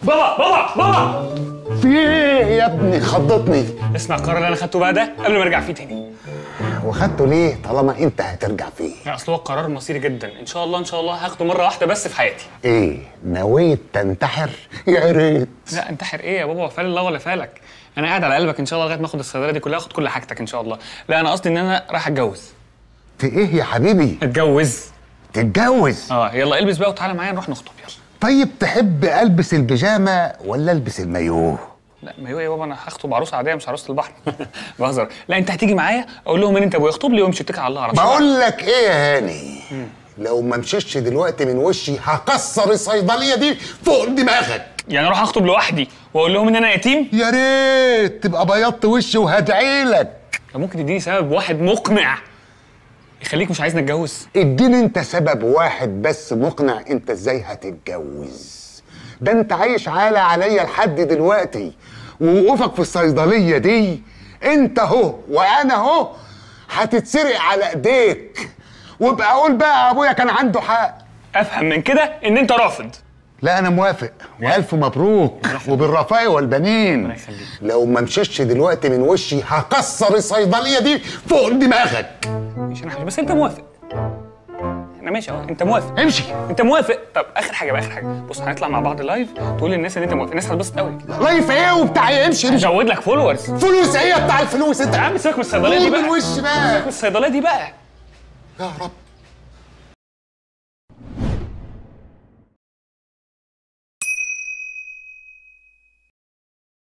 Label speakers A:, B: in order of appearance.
A: بابا بابا بابا
B: في ايه يا ابني خضتني
A: اسمع القرار اللي انا خدته بقى ده قبل ما ارجع فيه تاني
B: وخدته ليه طالما انت هترجع فيه
A: لا اصل هو قرار مصيري جدا ان شاء الله ان شاء الله هاخده مره واحده بس في حياتي
B: ايه نويت تنتحر يا ريت
A: لا انتحر ايه يا بابا فال الله ولا فالك انا قاعد على قلبك ان شاء الله لغايه ما اخد الصيدليه دي كلها اخد كل حاجتك ان شاء الله لا انا قصدي ان انا رايح اتجوز
B: في ايه يا حبيبي
A: اتجوز
B: تتجوز
A: اه يلا البس بقى وتعالى معايا نروح نخطب يلا
B: طيب تحب البس البيجامه ولا البس المايوه
A: لا ما هو يا بابا انا هخطب عروسه عاديه مش عروسه البحر بهزر لا انت هتيجي معايا اقول لهم ان انت ابويا اخطب لي وامشي اتكل على الله على طول.
B: بقول لك ايه يا هاني لو ما مشيتش دلوقتي من وشي هكسر الصيدليه دي فوق دماغك
A: يعني اروح اخطب لوحدي واقول لهم ان انا يتيم
B: يا ريت تبقى بيضت وشي وهدعي لك
A: طب ممكن تديني سبب واحد مقنع يخليك مش عايزني اتجوز
B: اديني انت سبب واحد بس مقنع انت ازاي هتتجوز ده انت عايش عالة عليا لحد دلوقتي ووقوفك في الصيدلية دي انت اهو وانا اهو هتتسرق على ايديك وابقى اقول بقى ابويا كان عنده حق
A: افهم من كده ان انت رافض
B: لا انا موافق والف مبروك وبالرفاء والبنين
A: ربنا يخليك.
B: لو ما مشيتش دلوقتي من وشي هكسر الصيدليه دي فوق دماغك
A: مش انا حبيبي بس انت موافق انا ماشي اهو انت موافق
B: امشي
A: انت موافق طب اخر حاجه بقى اخر حاجه بص هنطلع مع بعض لايف تقول للناس ان انت موافق الناس هتبسط قوي
B: لايف ايه وبتاع ايه امشي امشي
A: هزود لك فولورز
B: فلوس ايه بتاع الفلوس انت
A: يا عم سيبك من الصيدليه دي
B: قول
A: بقى
B: من وش
A: سيبك
B: بقى
A: من الصيدليه دي بقى
B: يا رب